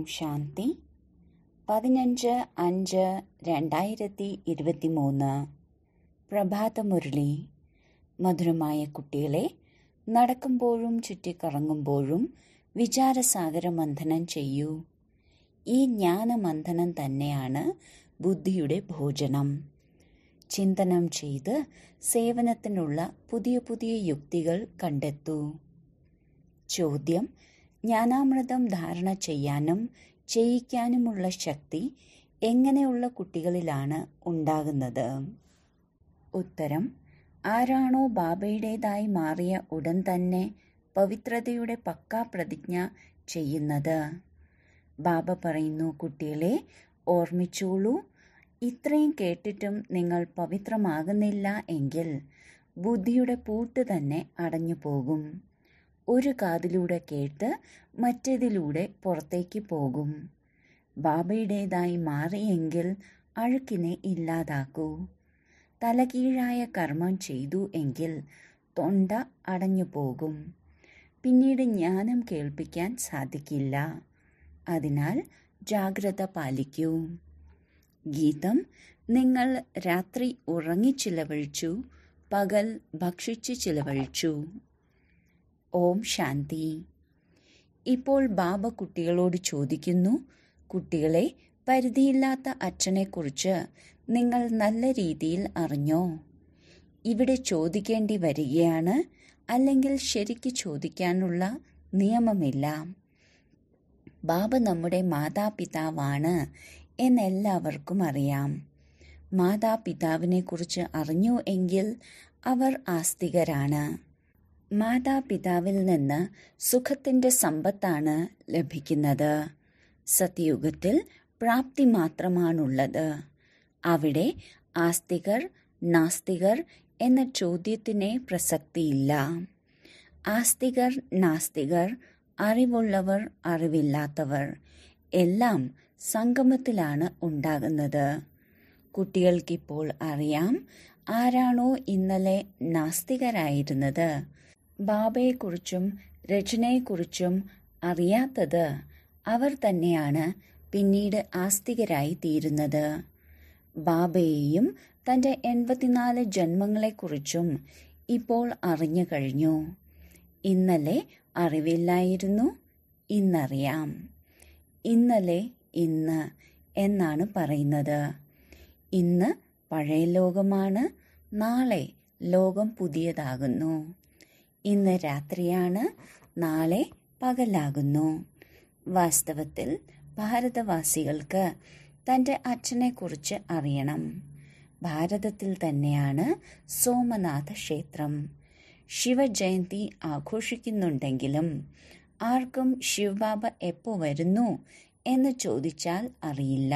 ഓം ശാന്തി പതിനഞ്ച് അഞ്ച് രണ്ടായിരത്തി ഇരുപത്തി മൂന്ന് പ്രഭാതമുരളി മധുരമായ കുട്ടികളെ നടക്കുമ്പോഴും ചുറ്റിക്കറങ്ങുമ്പോഴും വിചാരസാഗര മന്ഥനം ചെയ്യൂ ഈ ജ്ഞാനമന്ഥനം തന്നെയാണ് ബുദ്ധിയുടെ ഭോജനം ചിന്തനം ചെയ്ത് സേവനത്തിനുള്ള പുതിയ പുതിയ യുക്തികൾ കണ്ടെത്തൂ ചോദ്യം ജ്ഞാനാമൃതം ധാരണ ചെയ്യാനും ചെയ്യിക്കാനുമുള്ള ശക്തി എങ്ങനെയുള്ള കുട്ടികളിലാണ് ഉണ്ടാകുന്നത് ഉത്തരം ആരാണോ ബാബയുടേതായി മാറിയ ഉടൻ തന്നെ പവിത്രതയുടെ പക്കാ പ്രതിജ്ഞ ചെയ്യുന്നത് ബാബ പറയുന്നു കുട്ടികളെ ഓർമ്മിച്ചോളൂ ഇത്രയും കേട്ടിട്ടും നിങ്ങൾ പവിത്രമാകുന്നില്ല എങ്കിൽ ബുദ്ധിയുടെ പൂട്ട് തന്നെ അടഞ്ഞു പോകും ഒരു കാതിലൂടെ കേട്ട് മറ്റേതിലൂടെ പുറത്തേക്ക് പോകും ബാബയുടേതായി മാറിയെങ്കിൽ അഴുക്കിനെ ഇല്ലാതാക്കൂ തലകീഴായ കർമ്മം ചെയ്തു എങ്കിൽ തൊണ്ട അടഞ്ഞു പോകും പിന്നീട് ജ്ഞാനം കേൾപ്പിക്കാൻ സാധിക്കില്ല അതിനാൽ ജാഗ്രത പാലിക്കൂ ഗീതം നിങ്ങൾ രാത്രി ഉറങ്ങി ചിലവഴിച്ചു പകൽ ഭക്ഷിച്ച് ചിലവഴിച്ചു ഓം ശാന്തി ഇപ്പോൾ ബാബ കുട്ടികളോട് ചോദിക്കുന്നു കുട്ടികളെ പരിധിയില്ലാത്ത അച്ഛനെക്കുറിച്ച് നിങ്ങൾ നല്ല രീതിയിൽ അറിഞ്ഞോ ഇവിടെ ചോദിക്കേണ്ടി വരികയാണ് അല്ലെങ്കിൽ ശരിക്ക് ചോദിക്കാനുള്ള നിയമമില്ല ബാബ നമ്മുടെ മാതാപിതാവാണ് എന്നെല്ലാവർക്കും അറിയാം മാതാപിതാവിനെ കുറിച്ച് അറിഞ്ഞു എങ്കിൽ അവർ ആസ്തികരാണ് മാതാപിതാവിൽ നിന്ന് സുഖത്തിന്റെ സമ്പത്താണ് ലഭിക്കുന്നത് സത്യയുഗത്തിൽ പ്രാപ്തി മാത്രമാണുള്ളത് അവിടെ ആസ്തികർ നാസ്തികർ എന്ന ചോദ്യത്തിന് പ്രസക്തിയില്ല ആസ്തികർ നാസ്തികർ അറിവുള്ളവർ അറിവില്ലാത്തവർ എല്ലാം സംഗമത്തിലാണ് ഉണ്ടാകുന്നത് കുട്ടികൾക്കിപ്പോൾ അറിയാം ആരാണോ ഇന്നലെ നാസ്തികരായിരുന്നത് ബാബയെക്കുറിച്ചും രചനയെക്കുറിച്ചും അറിയാത്തത് അവർ തന്നെയാണ് പിന്നീട് ആസ്തികരായി തീരുന്നത് ബാബയെയും തന്റെ എൺപത്തിനാല് ജന്മങ്ങളെക്കുറിച്ചും ഇപ്പോൾ അറിഞ്ഞു കഴിഞ്ഞു ഇന്നലെ അറിവില്ലായിരുന്നു ഇന്നറിയാം ഇന്നലെ ഇന്ന് എന്നാണ് പറയുന്നത് ഇന്ന് പഴയ ലോകമാണ് നാളെ ലോകം പുതിയതാകുന്നു ഇന്ന് രാത്രിയാണ് നാളെ പകലാകുന്നു വാസ്തവത്തിൽ ഭാരതവാസികൾക്ക് തൻ്റെ അച്ഛനെക്കുറിച്ച് അറിയണം ഭാരതത്തിൽ തന്നെയാണ് സോമനാഥ ക്ഷേത്രം ശിവജയന്തി ആഘോഷിക്കുന്നുണ്ടെങ്കിലും ആർക്കും ശിവബാബ എപ്പോ വരുന്നു എന്ന് ചോദിച്ചാൽ അറിയില്ല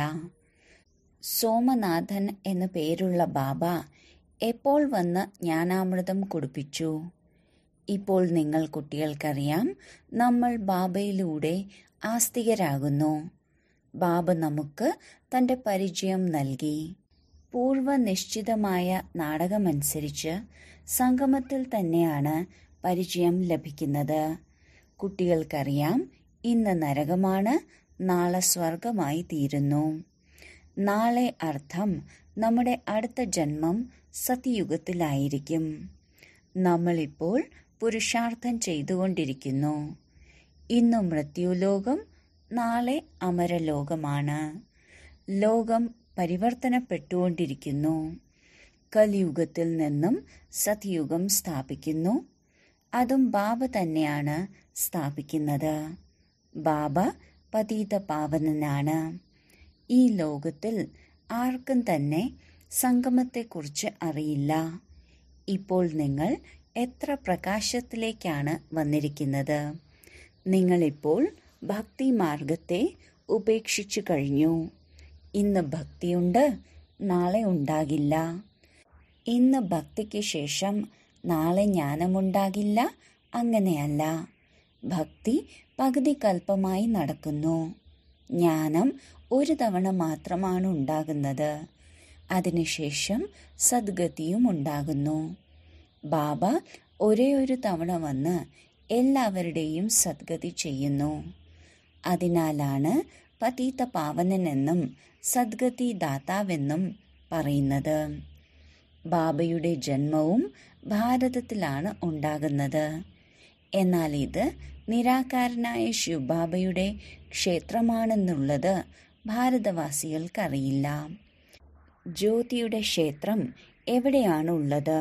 സോമനാഥൻ എന്നു പേരുള്ള ബാബ എപ്പോൾ വന്ന് ജ്ഞാനാമൃതം കുടിപ്പിച്ചു ഇപ്പോൾ നിങ്ങൾ കുട്ടികൾക്കറിയാം നമ്മൾ ബാബയിലൂടെ ആസ്തികരാകുന്നു ബാബ നമുക്ക് തന്റെ പരിചയം നൽകി പൂർവനിശ്ചിതമായ നാടകമനുസരിച്ച് സംഗമത്തിൽ തന്നെയാണ് പരിചയം ലഭിക്കുന്നത് കുട്ടികൾക്കറിയാം ഇന്ന് നരകമാണ് നാളെ സ്വർഗമായി തീരുന്നു നാളെ അർത്ഥം നമ്മുടെ അടുത്ത ജന്മം സത്യയുഗത്തിലായിരിക്കും നമ്മളിപ്പോൾ പുരുഷാർത്ഥം ചെയ്തുകൊണ്ടിരിക്കുന്നു ഇന്നു മൃത്യുലോകം നാളെ അമരലോകമാണ് ലോകം പരിവർത്തനപ്പെട്ടുകൊണ്ടിരിക്കുന്നു കലിയുഗത്തിൽ നിന്നും സത്യുഗം സ്ഥാപിക്കുന്നു അതും ബാബ തന്നെയാണ് സ്ഥാപിക്കുന്നത് ബാബ പതീത പാവനനാണ് ഈ ലോകത്തിൽ ആർക്കും തന്നെ സംഗമത്തെക്കുറിച്ച് അറിയില്ല ഇപ്പോൾ നിങ്ങൾ എത്ര പ്രകാശത്തിലേക്കാണ് വന്നിരിക്കുന്നത് നിങ്ങളിപ്പോൾ ഭക്തി മാർഗത്തെ ഉപേക്ഷിച്ചു കഴിഞ്ഞു ഇന്ന് ഭക്തിയുണ്ട് നാളെ ഉണ്ടാകില്ല ഇന്ന് ഭക്തിക്ക് ശേഷം നാളെ ജ്ഞാനമുണ്ടാകില്ല അങ്ങനെയല്ല ഭക്തി പകുതി കൽപ്പമായി നടക്കുന്നു ജ്ഞാനം ഒരു തവണ മാത്രമാണ് ഉണ്ടാകുന്നത് അതിനുശേഷം സദ്ഗതിയും ഉണ്ടാകുന്നു ബാബ ഒരേ ഒരു തവണ വന്ന് എല്ലാവരുടെയും സദ്ഗതി ചെയ്യുന്നു അതിനാലാണ് പതീത പാവനനെന്നും സദ്ഗതി ദാതാവെന്നും പറയുന്നത് ബാബയുടെ ജന്മവും ഭാരതത്തിലാണ് ഉണ്ടാകുന്നത് എന്നാൽ ഇത് നിരാകാരനായ ശിവബാബയുടെ ക്ഷേത്രമാണെന്നുള്ളത് ഭാരതവാസികൾക്കറിയില്ല ജ്യോതിയുടെ ക്ഷേത്രം എവിടെയാണുള്ളത്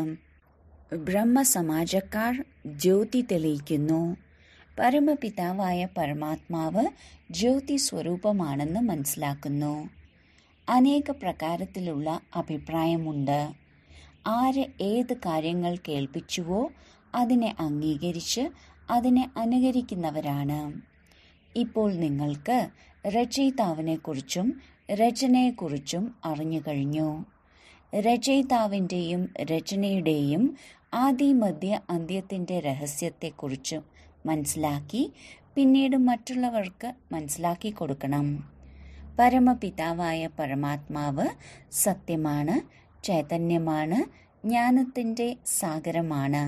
ബ്രഹ്മസമാജക്കാർ ജ്യോതി തെളിയിക്കുന്നു പരമപിതാവായ പരമാത്മാവ് ജ്യോതി സ്വരൂപമാണെന്ന് മനസ്സിലാക്കുന്നു അനേക പ്രകാരത്തിലുള്ള അഭിപ്രായമുണ്ട് ആര് ഏത് കാര്യങ്ങൾ കേൾപ്പിച്ചുവോ അതിനെ അംഗീകരിച്ച് അതിനെ അനുകരിക്കുന്നവരാണ് ഇപ്പോൾ നിങ്ങൾക്ക് രചയിതാവിനെക്കുറിച്ചും രചനയെക്കുറിച്ചും അറിഞ്ഞു കഴിഞ്ഞു രചയിതാവിൻ്റെയും രചനയുടെയും ആദി മധ്യ അന്ത്യത്തിൻ്റെ രഹസ്യത്തെക്കുറിച്ച് മനസ്സിലാക്കി പിന്നീട് മറ്റുള്ളവർക്ക് മനസ്സിലാക്കി കൊടുക്കണം പരമപിതാവായ പരമാത്മാവ് സത്യമാണ് ചൈതന്യമാണ് ജ്ഞാനത്തിൻ്റെ സാഗരമാണ്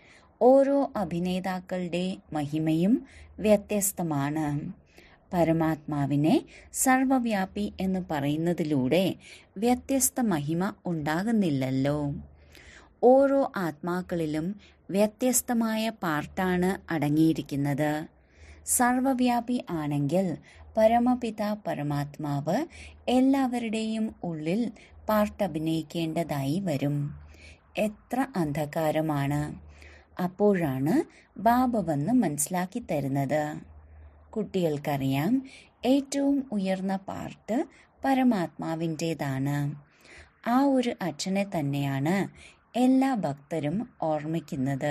ഓരോ അഭിനേതാക്കളുടെ മഹിമയും വ്യത്യസ്തമാണ് പരമാത്മാവിനെ സർവവ്യാപി എന്ന് പറയുന്നതിലൂടെ വ്യത്യസ്ത മഹിമ ഉണ്ടാകുന്നില്ലല്ലോ ഓരോ ആത്മാക്കളിലും വ്യത്യസ്തമായ പാർട്ടാണ് അടങ്ങിയിരിക്കുന്നത് സർവവ്യാപി ആണെങ്കിൽ പരമപിത പരമാത്മാവ് എല്ലാവരുടെയും ഉള്ളിൽ പാർട്ട് അഭിനയിക്കേണ്ടതായി വരും എത്ര അന്ധകാരമാണ് അപ്പോഴാണ് ബാബ വന്ന് മനസ്സിലാക്കി തരുന്നത് കുട്ടികൾക്കറിയാം ഏറ്റവും ഉയർന്ന പാർട്ട് പരമാത്മാവിൻ്റേതാണ് ആ ഒരു അച്ഛനെ തന്നെയാണ് എല്ലാ ഭക്തരും ഓർമ്മിക്കുന്നത്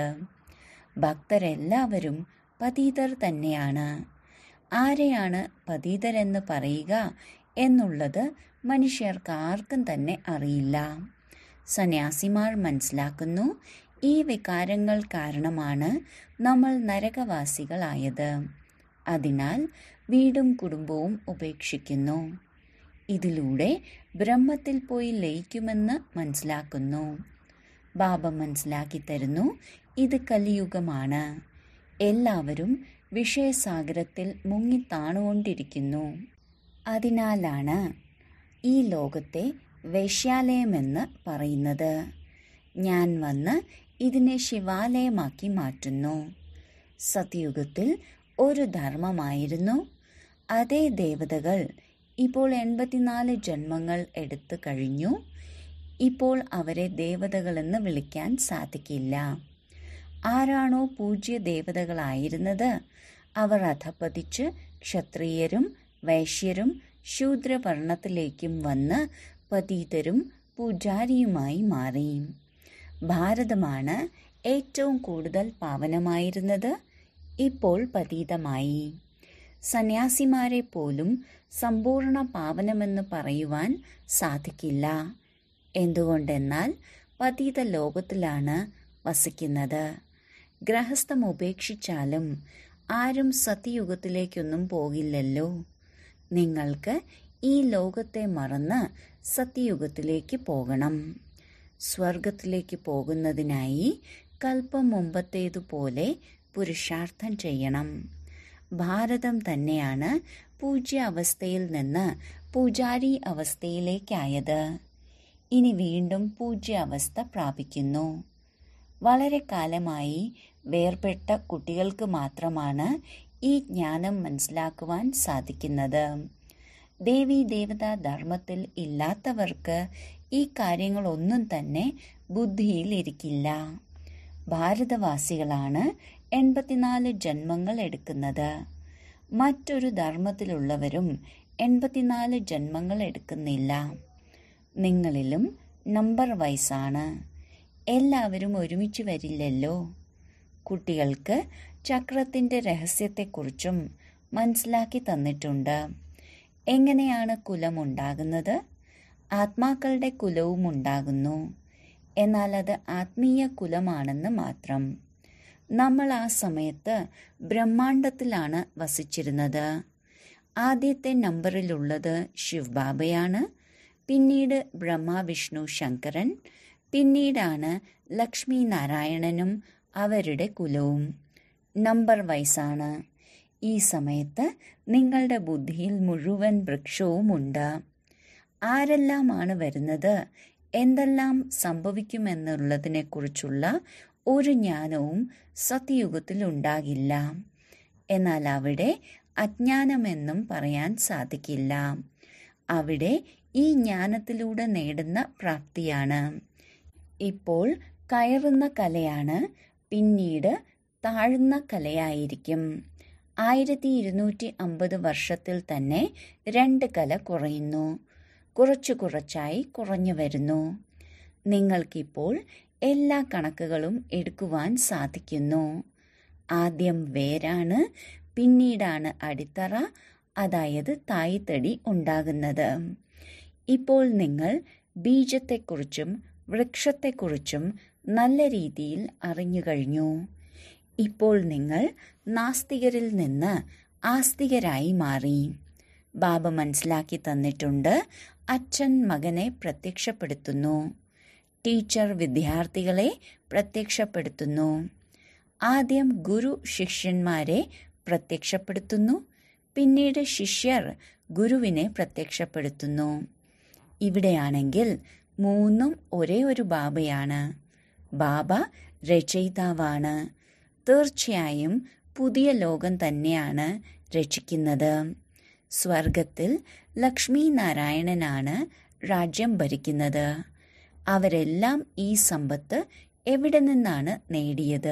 ഭക്തരെല്ലാവരും പതീതർ തന്നെയാണ് ആരെയാണ് പതീതരെന്ന് പറയുക എന്നുള്ളത് മനുഷ്യർക്ക് ആർക്കും തന്നെ അറിയില്ല സന്യാസിമാർ മനസ്സിലാക്കുന്നു ഈ വികാരങ്ങൾ കാരണമാണ് നമ്മൾ നരകവാസികളായത് അതിനാൽ വീടും കുടുംബവും ഉപേക്ഷിക്കുന്നു ഇതിലൂടെ ബ്രഹ്മത്തിൽ പോയി ലയിക്കുമെന്ന് മനസ്സിലാക്കുന്നു ബാബ മനസ്സിലാക്കി തരുന്നു ഇത് കലിയുഗമാണ് എല്ലാവരും വിഷയസാഗരത്തിൽ മുങ്ങിത്താണുകൊണ്ടിരിക്കുന്നു അതിനാലാണ് ഈ ലോകത്തെ വൈശ്യാലയമെന്ന് പറയുന്നത് ഞാൻ വന്ന് ഇതിനെ ശിവാലയമാക്കി മാറ്റുന്നു സത്യുഗത്തിൽ ഒരു ധർമ്മമായിരുന്നു അതേ ദേവതകൾ ഇപ്പോൾ എൺപത്തിനാല് ജന്മങ്ങൾ എടുത്തു കഴിഞ്ഞു ഇപ്പോൾ അവരെ ദേവതകളെന്ന് വിളിക്കാൻ സാധിക്കില്ല ആരാണോ പൂജ്യ ദേവതകളായിരുന്നത് അവർ അധപ്പതിച്ച് ക്ഷത്രിയരും വൈശ്യരും ശൂദ്രവർണത്തിലേക്കും വന്ന് പതീതരും പൂജാരിയുമായി മാറി ഭാരതമാണ് ഏറ്റവും കൂടുതൽ പാവനമായിരുന്നത് ഇപ്പോൾ പതീതമായി സന്യാസിമാരെ പോലും സമ്പൂർണ്ണ പാവനമെന്ന് പറയുവാൻ സാധിക്കില്ല എന്തുകൊണ്ടെന്നാൽ പതീത ലോകത്തിലാണ് വസിക്കുന്നത് ഗ്രഹസ്ഥം ഉപേക്ഷിച്ചാലും ആരും സത്യയുഗത്തിലേക്കൊന്നും പോകില്ലല്ലോ നിങ്ങൾക്ക് ഈ ലോകത്തെ മറന്ന് സത്യയുഗത്തിലേക്ക് പോകണം സ്വർഗത്തിലേക്ക് പോകുന്നതിനായി കൽപ്പം മുമ്പത്തേതുപോലെ പുരുഷാർത്ഥം ചെയ്യണം ഭാരതം തന്നെയാണ് പൂജ്യ അവസ്ഥയിൽ നിന്ന് പൂജാരി അവസ്ഥയിലേക്കായത് ഇനി വീണ്ടും പൂജ്യ അവസ്ഥ പ്രാപിക്കുന്നു വളരെ കാലമായി വേർപെട്ട കുട്ടികൾക്ക് മാത്രമാണ് ഈ ജ്ഞാനം മനസ്സിലാക്കുവാൻ സാധിക്കുന്നത് ദേവി ദേവതാ ധർമ്മത്തിൽ ഇല്ലാത്തവർക്ക് ഈ കാര്യങ്ങളൊന്നും തന്നെ ബുദ്ധിയിൽ ഇരിക്കില്ല ഭാരതവാസികളാണ് എൺപത്തിനാല് ജന്മങ്ങൾ എടുക്കുന്നത് മറ്റൊരു ധർമ്മത്തിലുള്ളവരും എൺപത്തിനാല് ജന്മങ്ങൾ എടുക്കുന്നില്ല നിങ്ങളിലും നമ്പർ വൈസാണ് എല്ലാവരും ഒരുമിച്ച് വരില്ലല്ലോ കുട്ടികൾക്ക് ചക്രത്തിൻ്റെ രഹസ്യത്തെക്കുറിച്ചും മനസ്സിലാക്കി തന്നിട്ടുണ്ട് എങ്ങനെയാണ് കുലമുണ്ടാകുന്നത് ആത്മാക്കളുടെ കുലവും ഉണ്ടാകുന്നു എന്നാൽ അത് ആത്മീയ കുലമാണെന്ന് മാത്രം നമ്മൾ ആ സമയത്ത് ബ്രഹ്മാണ്ടത്തിലാണ് വസിച്ചിരുന്നത് ആദ്യത്തെ നമ്പറിലുള്ളത് ശിവ് ബാബയാണ് പിന്നീട് ബ്രഹ്മ വിഷ്ണു ശങ്കരൻ പിന്നീടാണ് ലക്ഷ്മി നാരായണനും അവരുടെ കുലവും നമ്പർ വൈസാണ് ഈ സമയത്ത് നിങ്ങളുടെ ബുദ്ധിയിൽ മുഴുവൻ വൃക്ഷവുമുണ്ട് ആരെല്ലാമാണ് വരുന്നത് എന്തെല്ലാം സംഭവിക്കുമെന്നുള്ളതിനെക്കുറിച്ചുള്ള ഒരു ജ്ഞാനവും സത്യയുഗത്തിൽ ഉണ്ടാകില്ല എന്നാൽ അവിടെ അജ്ഞാനമെന്നും പറയാൻ സാധിക്കില്ല അവിടെ ഈ ജ്ഞാനത്തിലൂടെ നേടുന്ന പ്രാപ്തിയാണ് ഇപ്പോൾ കയറുന്ന കലയാണ് പിന്നീട് താഴുന്ന കലയായിരിക്കും ആയിരത്തി ഇരുന്നൂറ്റി അമ്പത് വർഷത്തിൽ തന്നെ രണ്ട് കല കുറയുന്നു കുറച്ചു കുറച്ചായി കുറഞ്ഞു വരുന്നു നിങ്ങൾക്കിപ്പോൾ എല്ലാ കണക്കുകളും എടുക്കുവാൻ സാധിക്കുന്നു ആദ്യം വേരാണ് പിന്നീടാണ് അടിത്തറ അതായത് തായ്തടി ഉണ്ടാകുന്നത് ഇപ്പോൾ നിങ്ങൾ ബീജത്തെക്കുറിച്ചും വൃക്ഷത്തെക്കുറിച്ചും നല്ല രീതിയിൽ അറിഞ്ഞു കഴിഞ്ഞു ഇപ്പോൾ നിങ്ങൾ നാസ്തികരിൽ നിന്ന് ആസ്തികരായി മാറി ബാബ മനസ്സിലാക്കി തന്നിട്ടുണ്ട് അച്ഛൻ മകനെ പ്രത്യക്ഷപ്പെടുത്തുന്നു ടീച്ചർ വിദ്യാർത്ഥികളെ പ്രത്യക്ഷപ്പെടുത്തുന്നു ആദ്യം ഗുരു ശിഷ്യന്മാരെ പ്രത്യക്ഷപ്പെടുത്തുന്നു പിന്നീട് ശിഷ്യർ ഗുരുവിനെ പ്രത്യക്ഷപ്പെടുത്തുന്നു ഇവിടെയാണെങ്കിൽ മൂന്നും ഒരേ ഒരു ബാബയാണ് ബാബ രചയിതാവാണ് തീർച്ചയായും പുതിയ ലോകം തന്നെയാണ് രചിക്കുന്നത് സ്വർഗത്തിൽ ലക്ഷ്മി നാരായണനാണ് രാജ്യം ഭരിക്കുന്നത് അവരെല്ലാം ഈ സമ്പത്ത് എവിടെ നിന്നാണ് നേടിയത്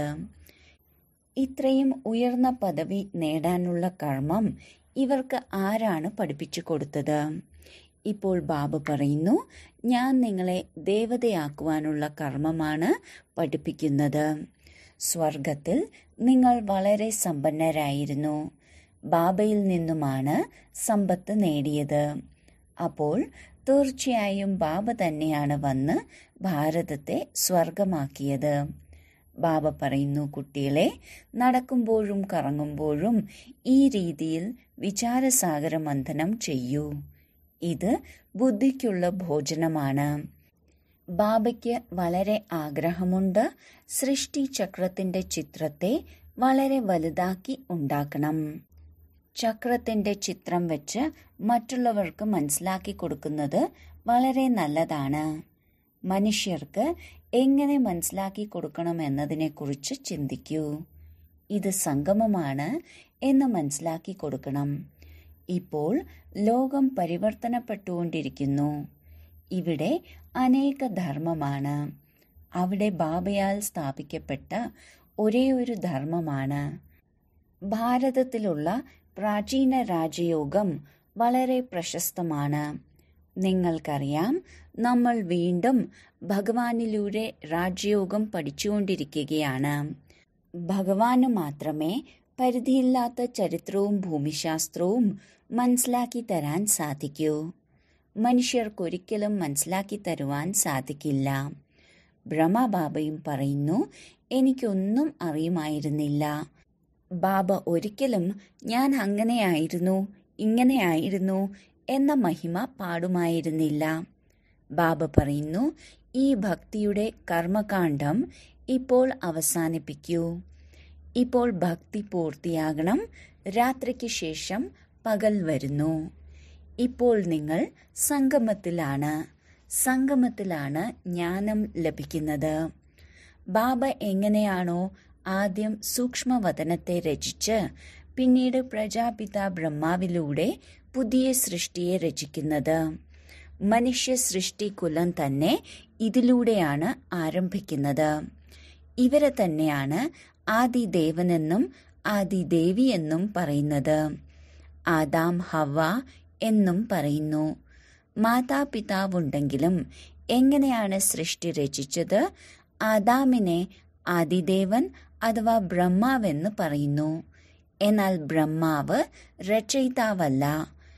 ഇത്രയും ഉയർന്ന പദവി നേടാനുള്ള കർമ്മം ഇവർക്ക് ആരാണ് പഠിപ്പിച്ചു കൊടുത്തത് ഇപ്പോൾ ബാബ പറയുന്നു ഞാൻ നിങ്ങളെ ദേവതയാക്കുവാനുള്ള കർമ്മമാണ് പഠിപ്പിക്കുന്നത് സ്വർഗത്തിൽ നിങ്ങൾ വളരെ സമ്പന്നരായിരുന്നു ബാബയിൽ നിന്നുമാണ് സമ്പത്ത് നേടിയത് അപ്പോൾ തീർച്ചയായും ബാബ തന്നെയാണ് വന്ന് ഭാരതത്തെ സ്വർഗമാക്കിയത് ബാബ പറയുന്നു കുട്ടികളെ നടക്കുമ്പോഴും കറങ്ങുമ്പോഴും ഈ രീതിയിൽ വിചാരസാഗര മന്ഥനം ചെയ്യൂ ഇത് ബുദ്ധിക്കുള്ള ഭോജനമാണ് ബാബയ്ക്ക് വളരെ ആഗ്രഹമുണ്ട് സൃഷ്ടി ചക്രത്തിന്റെ ചിത്രത്തെ വളരെ വലുതാക്കി ഉണ്ടാക്കണം ചക്രത്തിന്റെ ചിത്രം വെച്ച് മറ്റുള്ളവർക്ക് മനസ്സിലാക്കി കൊടുക്കുന്നത് വളരെ നല്ലതാണ് മനുഷ്യർക്ക് എങ്ങനെ മനസ്സിലാക്കി കൊടുക്കണം എന്നതിനെക്കുറിച്ച് ചിന്തിക്കൂ ഇത് സംഗമമാണ് എന്ന് മനസ്സിലാക്കി കൊടുക്കണം ഇപ്പോൾ ലോകം പരിവർത്തനപ്പെട്ടുകൊണ്ടിരിക്കുന്നു ഇവിടെ അനേക ധർമ്മമാണ് അവിടെ ബാബയാൽ സ്ഥാപിക്കപ്പെട്ട ഒരേ ഒരു ധർമ്മമാണ് ഭാരതത്തിലുള്ള പ്രാചീന രാജയോഗം വളരെ പ്രശസ്തമാണ് നിങ്ങൾക്കറിയാം നമ്മൾ വീണ്ടും ഭഗവാനിലൂടെ രാജയോഗം പഠിച്ചുകൊണ്ടിരിക്കുകയാണ് ഭഗവാന് മാത്രമേ പരിധിയില്ലാത്ത ചരിത്രവും ഭൂമിശാസ്ത്രവും മനസ്സിലാക്കി തരാൻ സാധിക്കൂ മനുഷ്യർക്കൊരിക്കലും മനസ്സിലാക്കി തരുവാൻ സാധിക്കില്ല ബ്രഹ്മബാബയും പറയുന്നു എനിക്കൊന്നും അറിയുമായിരുന്നില്ല ബാബ ഒരിക്കലും ഞാൻ അങ്ങനെയായിരുന്നു ഇങ്ങനെയായിരുന്നു എന്ന മഹിമ പാടുമായിരുന്നില്ല ബാബ പറയുന്നു ഈ ഭക്തിയുടെ കർമ്മകാന്ഡം ഇപ്പോൾ അവസാനിപ്പിക്കൂ ഇപ്പോൾ ഭക്തി പൂർത്തിയാകണം രാത്രിക്ക് ശേഷം പകൽ വരുന്നു ഇപ്പോൾ നിങ്ങൾ സംഗമത്തിലാണ് സംഗമത്തിലാണ് ജ്ഞാനം ലഭിക്കുന്നത് ബാബ എങ്ങനെയാണോ ആദ്യം സൂക്ഷ്മവതനത്തെ രചിച്ച് പിന്നീട് പ്രജാപിത ബ്രഹ്മാവിലൂടെ പുതിയ സൃഷ്ടിയെ രചിക്കുന്നത് മനുഷ്യ സൃഷ്ടി കുലം തന്നെ ഇതിലൂടെയാണ് ആരംഭിക്കുന്നത് ഇവരെ തന്നെയാണ് ആദിദേവനെന്നും ആദിദേവിയെന്നും പറയുന്നത് ആദാം ഹവ എന്നും പറയുന്നു മാതാപിതാവുണ്ടെങ്കിലും എങ്ങനെയാണ് സൃഷ്ടി രചിച്ചത് ആദാമിനെ ആദിദേവൻ അഥവാ ബ്രഹ്മാവെന്ന് പറയുന്നു എന്നാൽ ബ്രഹ്മാവ് രചയിതാവല്ല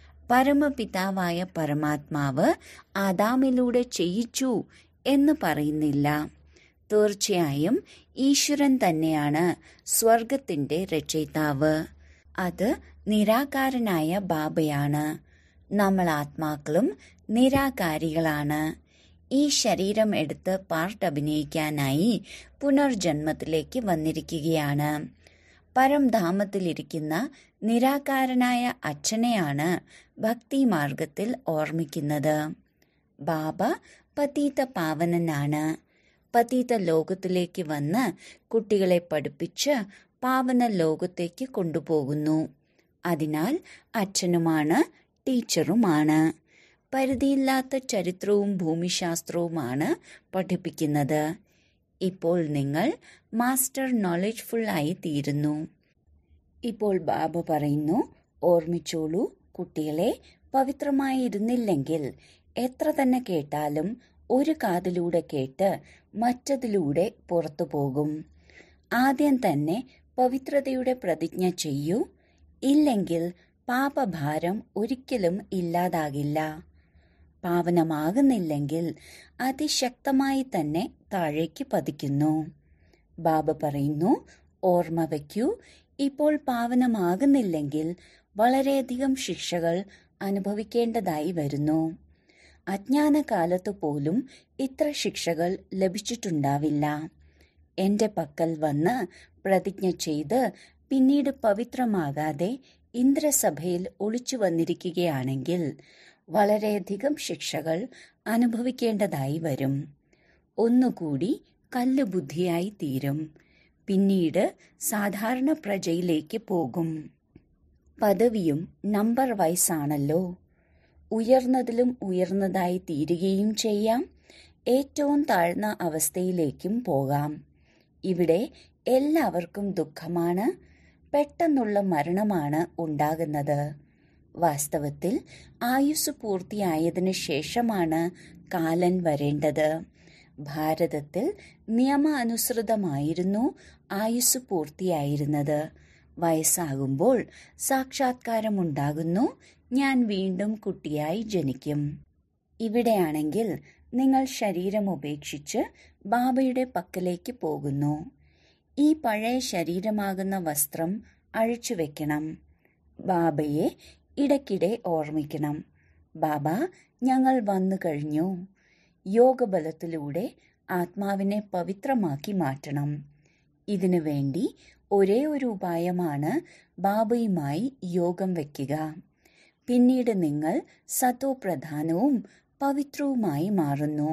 പരമപിതാവായ പരമാത്മാവ് ആദാമിലൂടെ ചെയ്യിച്ചു എന്ന് പറയുന്നില്ല തീർച്ചയായും ഈശ്വരൻ തന്നെയാണ് സ്വർഗത്തിന്റെ രചയിതാവ് അത് നിരാകാരനായ ബാബയാണ് നമ്മൾ ആത്മാക്കളും നിരാകാരികളാണ് ഈ ശരീരം എടുത്ത് പാർട്ട് അഭിനയിക്കാനായി പുനർജന്മത്തിലേക്ക് വന്നിരിക്കുകയാണ് പരംധാമത്തിലിരിക്കുന്ന നിരാകാരനായ അച്ഛനെയാണ് ഭക്തിമാർഗത്തിൽ ഓർമ്മിക്കുന്നത് ബാബ പതീത പാവനനാണ് പതീത ലോകത്തിലേക്ക് വന്ന് കുട്ടികളെ പഠിപ്പിച്ച് പാവന ലോകത്തേക്ക് കൊണ്ടുപോകുന്നു അതിനാൽ അച്ഛനുമാണ് ടീച്ചറുമാണ് പരിധിയില്ലാത്ത ചരിത്രവും ഭൂമിശാസ്ത്രവുമാണ് പഠിപ്പിക്കുന്നത് ഇപ്പോൾ നിങ്ങൾ മാസ്റ്റർ നോളജ്ഫുൾ ആയി തീരുന്നു ഇപ്പോൾ ബാബ പറയുന്നു ഓർമ്മിച്ചോളൂ കുട്ടികളെ പവിത്രമായിരുന്നില്ലെങ്കിൽ എത്ര തന്നെ കേട്ടാലും ഒരു കാതിലൂടെ കേട്ട് മറ്റതിലൂടെ പുറത്തു പോകും ആദ്യം തന്നെ പവിത്രതയുടെ പ്രതിജ്ഞ ചെയ്യൂ ഇല്ലെങ്കിൽ പാപഭാരം ഒരിക്കലും ഇല്ലാതാകില്ല പാവനമാകുന്നില്ലെങ്കിൽ അതിശക്തമായി തന്നെ താഴേക്ക് പതിക്കുന്നു ബാബ പറയുന്നു ഓർമ്മ വയ്ക്കൂ ഇപ്പോൾ പാവനമാകുന്നില്ലെങ്കിൽ വളരെയധികം ശിക്ഷകൾ അനുഭവിക്കേണ്ടതായി വരുന്നു അജ്ഞാനകാലത്ത് പോലും ഇത്ര ശിക്ഷകൾ ലഭിച്ചിട്ടുണ്ടാവില്ല എന്റെ പക്കൽ വന്ന് പ്രതിജ്ഞ ചെയ്ത് പിന്നീട് പവിത്രമാകാതെ ഇന്ദ്രസഭയിൽ ഒളിച്ചു വന്നിരിക്കുകയാണെങ്കിൽ വളരെയധികം ശിക്ഷകൾ അനുഭവിക്കേണ്ടതായി വരും ഒന്നുകൂടി കല്ലുബുദ്ധിയായി തീരും പിന്നീട് സാധാരണ പ്രജയിലേക്ക് പോകും പദവിയും നമ്പർ വൈസാണല്ലോ ഉയർന്നതിലും ഉയർന്നതായി തീരുകയും ചെയ്യാം ഏറ്റവും താഴ്ന്ന അവസ്ഥയിലേക്കും പോകാം ഇവിടെ എല്ലാവർക്കും ദുഃഖമാണ് പെട്ടെന്നുള്ള മരണമാണ് ഉണ്ടാകുന്നത് വാസ്തവത്തിൽ ആയുസ് പൂർത്തിയായതിനു ശേഷമാണ് കാലൻ വരേണ്ടത് ഭാരതത്തിൽ നിയമാനുസൃതമായിരുന്നു ആയുസ് പൂർത്തിയായിരുന്നത് വയസ്സാകുമ്പോൾ സാക്ഷാത്കാരമുണ്ടാകുന്നു ഞാൻ വീണ്ടും കുട്ടിയായി ജനിക്കും ഇവിടെയാണെങ്കിൽ നിങ്ങൾ ശരീരം ഉപേക്ഷിച്ച് ബാബയുടെ പക്കലേക്ക് പോകുന്നു ഈ പഴയ ശരീരമാകുന്ന വസ്ത്രം അഴിച്ചു വെക്കണം ബാബയെ ഇടയ്ക്കിടെ ഓർമ്മിക്കണം ബാബ ഞങ്ങൾ വന്നു കഴിഞ്ഞു യോഗബലത്തിലൂടെ ആത്മാവിനെ പവിത്രമാക്കി മാറ്റണം ഇതിനു വേണ്ടി ഒരേ ഒരു ഉപായമാണ് ബാബയുമായി യോഗം വയ്ക്കുക പിന്നീട് നിങ്ങൾ സത്തോ പ്രധാനവും പവിത്രവുമായി മാറുന്നു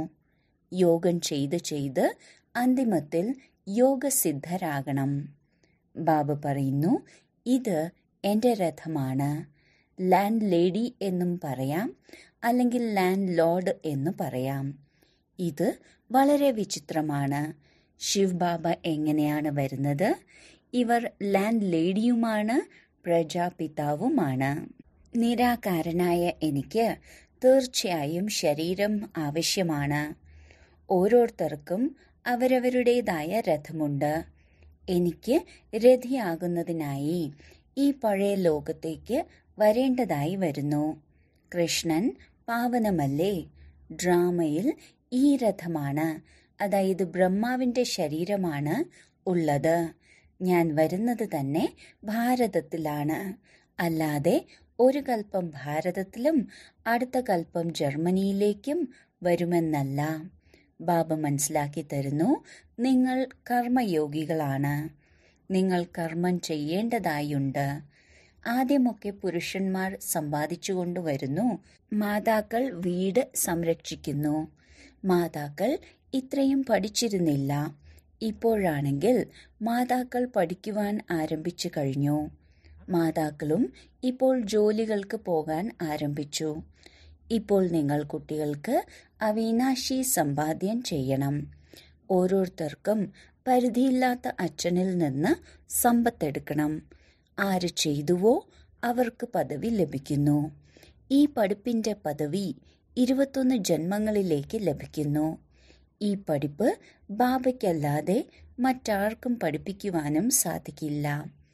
യോഗം ചെയ്ത് ചെയ്ത് അന്തിമത്തിൽ യോഗസിദ്ധരാകണം ബാബ പറയുന്നു ഇത് എൻ്റെ രഥമാണ് ലാൻഡ് ലേഡി എന്നും പറയാം അല്ലെങ്കിൽ ലാൻഡ് ലോർഡ് എന്ന് പറയാം ഇത് വളരെ വിചിത്രമാണ് ശിവ് ബാബ എങ്ങനെയാണ് വരുന്നത് ഇവർ ലാൻഡ് ലേഡിയുമാണ് പ്രജാപിതാവുമാണ് നിരാകാരനായ എനിക്ക് തീർച്ചയായും ശരീരം ആവശ്യമാണ് ഓരോരുത്തർക്കും അവരവരുടേതായ രഥമുണ്ട് എനിക്ക് രഥിയാകുന്നതിനായി ഈ പഴയ ലോകത്തേക്ക് വരേണ്ടതായി വരുന്നു കൃഷ്ണൻ പാവനമല്ലേ ഡ്രാമയിൽ ഈ രഥമാണ് അതായത് ബ്രഹ്മാവിന്റെ ശരീരമാണ് ഉള്ളത് ഞാൻ വരുന്നത് തന്നെ ഭാരതത്തിലാണ് അല്ലാതെ ഒരു കൽപ്പം ഭാരതത്തിലും അടുത്ത കൽപ്പം ജർമ്മനിയിലേക്കും വരുമെന്നല്ല ബാബ മനസ്സിലാക്കി തരുന്നു നിങ്ങൾ കർമ്മയോഗികളാണ് നിങ്ങൾ കർമ്മം ചെയ്യേണ്ടതായുണ്ട് ആദ്യമൊക്കെ പുരുഷന്മാർ സമ്പാദിച്ചു കൊണ്ടുവരുന്നു മാതാക്കൾ വീട് സംരക്ഷിക്കുന്നു മാതാക്കൾ ഇത്രയും പഠിച്ചിരുന്നില്ല ഇപ്പോഴാണെങ്കിൽ മാതാക്കൾ പഠിക്കുവാൻ ആരംഭിച്ചു കഴിഞ്ഞു മാതാക്കളും ഇപ്പോൾ ജോലികൾക്ക് പോകാൻ ആരംഭിച്ചു ഇപ്പോൾ നിങ്ങൾ കുട്ടികൾക്ക് അവിനാശി സമ്പാദ്യം ചെയ്യണം ഓരോരുത്തർക്കും പരിധിയില്ലാത്ത അച്ഛനിൽ നിന്ന് സമ്പത്തെടുക്കണം ആര് ചെയ്തുവോ അവർക്ക് പദവി ലഭിക്കുന്നു ഈ പഠിപ്പിന്റെ പദവി ഇരുപത്തൊന്ന് ജന്മങ്ങളിലേക്ക് ലഭിക്കുന്നു ഈ പഠിപ്പ് ബാബയ്ക്കല്ലാതെ മറ്റാർക്കും പഠിപ്പിക്കുവാനും സാധിക്കില്ല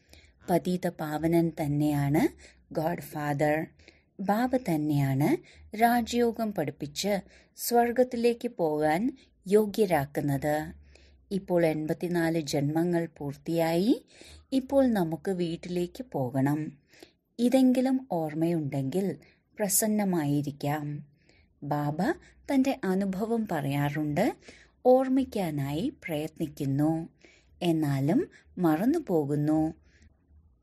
പതീത പാവനൻ തന്നെയാണ് ഗോഡ് ഫാദർ ബാബ തന്നെയാണ് രാജയോഗം പഠിപ്പിച്ച് സ്വർഗത്തിലേക്ക് പോകാൻ യോഗ്യരാക്കുന്നത് ഇപ്പോൾ എൺപത്തിനാല് ജന്മങ്ങൾ പൂർത്തിയായി ഇപ്പോൾ നമുക്ക് വീട്ടിലേക്ക് പോകണം ഇതെങ്കിലും ഓർമ്മയുണ്ടെങ്കിൽ പ്രസന്നമായിരിക്കാം ബാബ തന്റെ അനുഭവം പറയാറുണ്ട് ഓർമ്മിക്കാനായി പ്രയത്നിക്കുന്നു എന്നാലും മറന്നുപോകുന്നു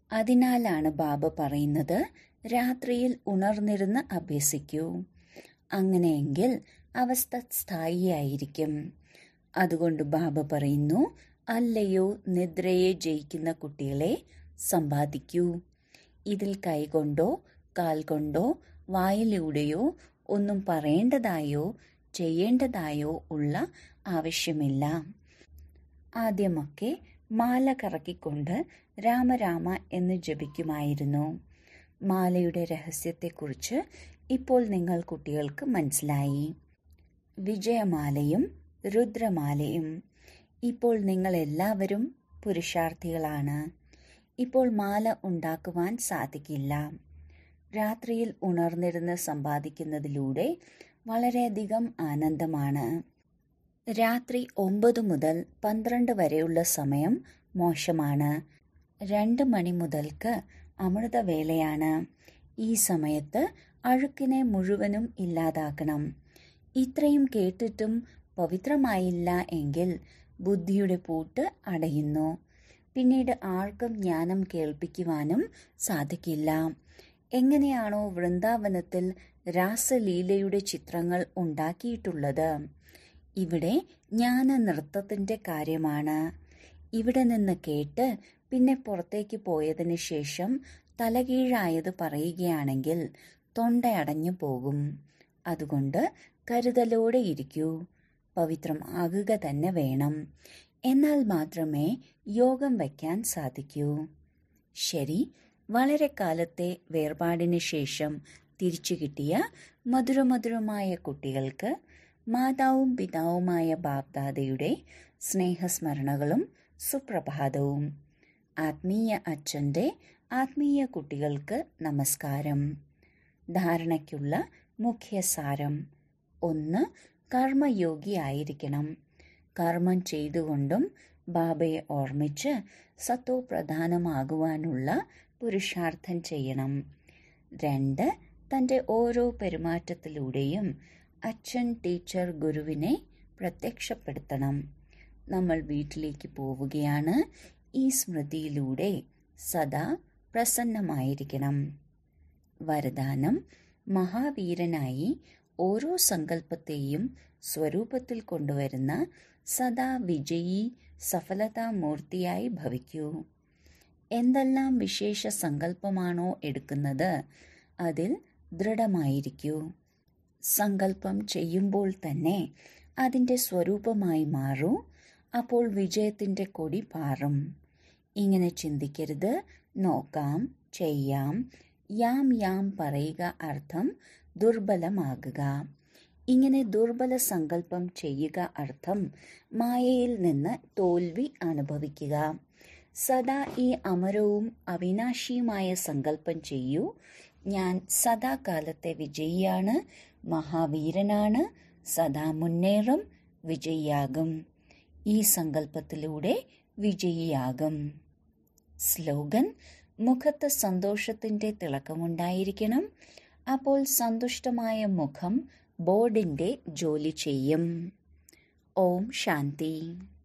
അതിനാലാണ് ബാബ പറയുന്നത് രാത്രിയിൽ ഉണർന്നിരുന്ന് അഭ്യസിക്കൂ അങ്ങനെയെങ്കിൽ അവസ്ഥ സ്ഥായിയായിരിക്കും അതുകൊണ്ട് ബാബ പറയുന്നു അല്ലയോ നിദ്രയെ ജയിക്കുന്ന കുട്ടികളെ സമ്പാദിക്കൂ ഇതിൽ കൈകൊണ്ടോ കാൽ കൊണ്ടോ വായിലൂടെയോ ഒന്നും പറയേണ്ടതായോ ചെയ്യേണ്ടതായോ ഉള്ള ആവശ്യമില്ല ആദ്യമൊക്കെ മാല കറക്കിക്കൊണ്ട് രാമരാമ എന്ന് ജപിക്കുമായിരുന്നു മാലയുടെ രഹസ്യത്തെക്കുറിച്ച് ഇപ്പോൾ നിങ്ങൾ കുട്ടികൾക്ക് മനസ്സിലായി വിജയമാലയും രുദ്രമാലയും ഇപ്പോൾ നിങ്ങൾ എല്ലാവരും പുരുഷാർത്ഥികളാണ് ഇപ്പോൾ മാല ഉണ്ടാക്കുവാൻ സാധിക്കില്ല രാത്രിയിൽ ഉണർന്നിരുന്ന് സമ്പാദിക്കുന്നതിലൂടെ വളരെയധികം ആനന്ദമാണ് രാത്രി ഒമ്പത് മുതൽ പന്ത്രണ്ട് വരെയുള്ള സമയം മോശമാണ് രണ്ട് മണി മുതൽക്ക് അമൃതവേളയാണ് ഈ സമയത്ത് അഴുക്കിനെ മുഴുവനും ഇല്ലാതാക്കണം ഇത്രയും കേട്ടിട്ടും പവിത്രമായില്ല എങ്കിൽ ബുദ്ധിയുടെ പൂട്ട് അടയുന്നു പിന്നീട് ആർക്കും ജ്ഞാനം കേൾപ്പിക്കുവാനും സാധിക്കില്ല എങ്ങനെയാണോ വൃന്ദാവനത്തിൽ രാസലീലയുടെ ചിത്രങ്ങൾ ഉണ്ടാക്കിയിട്ടുള്ളത് ഇവിടെ ജ്ഞാന നൃത്തത്തിന്റെ കാര്യമാണ് ഇവിടെ നിന്ന് കേട്ട് പിന്നെ പുറത്തേക്ക് പോയതിനു ശേഷം തലകീഴായത് പറയുകയാണെങ്കിൽ തൊണ്ടയടഞ്ഞു പോകും അതുകൊണ്ട് കരുതലോടെ ഇരിക്കൂ പവിത്രം ആകുക തന്നെ വേണം എന്നാൽ മാത്രമേ യോഗം വയ്ക്കാൻ സാധിക്കൂ ശരി വളരെ കാലത്തെ വേർപാടിന് ശേഷം തിരിച്ചു കിട്ടിയ മധുരമധുരമായ കുട്ടികൾക്ക് മാതാവും പിതാവുമായ ബാപ്ദാദയുടെ സ്നേഹസ്മരണകളും സുപ്രഭാതവും ആത്മീയ അച്ഛൻ്റെ ആത്മീയ കുട്ടികൾക്ക് നമസ്കാരം ധാരണയ്ക്കുള്ള മുഖ്യസാരം ഒന്ന് കർമ്മയോഗിയായിരിക്കണം കർമ്മം ചെയ്തുകൊണ്ടും ബാബയെ ഓർമ്മിച്ച് സത്തോ പ്രധാനമാകുവാനുള്ള പുരുഷാർത്ഥം ചെയ്യണം രണ്ട് തൻ്റെ ഓരോ പെരുമാറ്റത്തിലൂടെയും അച്ഛൻ ടീച്ചർ ഗുരുവിനെ പ്രത്യക്ഷപ്പെടുത്തണം നമ്മൾ വീട്ടിലേക്ക് പോവുകയാണ് ഈ സ്മൃതിയിലൂടെ സദാ പ്രസന്നമായിരിക്കണം വരദാനം മഹാവീരനായി ഓരോ സങ്കല്പത്തെയും സ്വരൂപത്തിൽ കൊണ്ടുവരുന്ന സദാ വിജയി സഫലതാമൂർത്തിയായി ഭവിക്കൂ എന്തെല്ലാം വിശേഷ സങ്കല്പമാണോ എടുക്കുന്നത് അതിൽ ദൃഢമായിരിക്കൂ സങ്കല്പം ചെയ്യുമ്പോൾ തന്നെ അതിൻ്റെ സ്വരൂപമായി മാറൂ അപ്പോൾ വിജയത്തിൻ്റെ കൊടി പാറും ഇങ്ങനെ ചിന്തിക്കരുത് നോക്കാം ചെയ്യാം യാം യാം പറയുക അർത്ഥം ദുർബലമാകുക ഇങ്ങനെ ദുർബല സങ്കല്പം ചെയ്യുക അർത്ഥം മായയിൽ നിന്ന് തോൽവി അനുഭവിക്കുക സദാ ഈ അമരവും അവിനാശിയുമായ സങ്കല്പം ചെയ്യൂ ഞാൻ സദാകാലത്തെ വിജയിയാണ് മഹാവീരനാണ് സദാ മുന്നേറും വിജയിയാകും ഈ സങ്കല്പത്തിലൂടെ വിജയിയാകും സ്ലോഗൻ മുഖത്ത് സന്തോഷത്തിന്റെ തിളക്കമുണ്ടായിരിക്കണം അപ്പോൾ സന്തുഷ്ടമായ മുഖം ബോർഡിന്റെ ജോലി ചെയ്യും ഓം ശാന്തി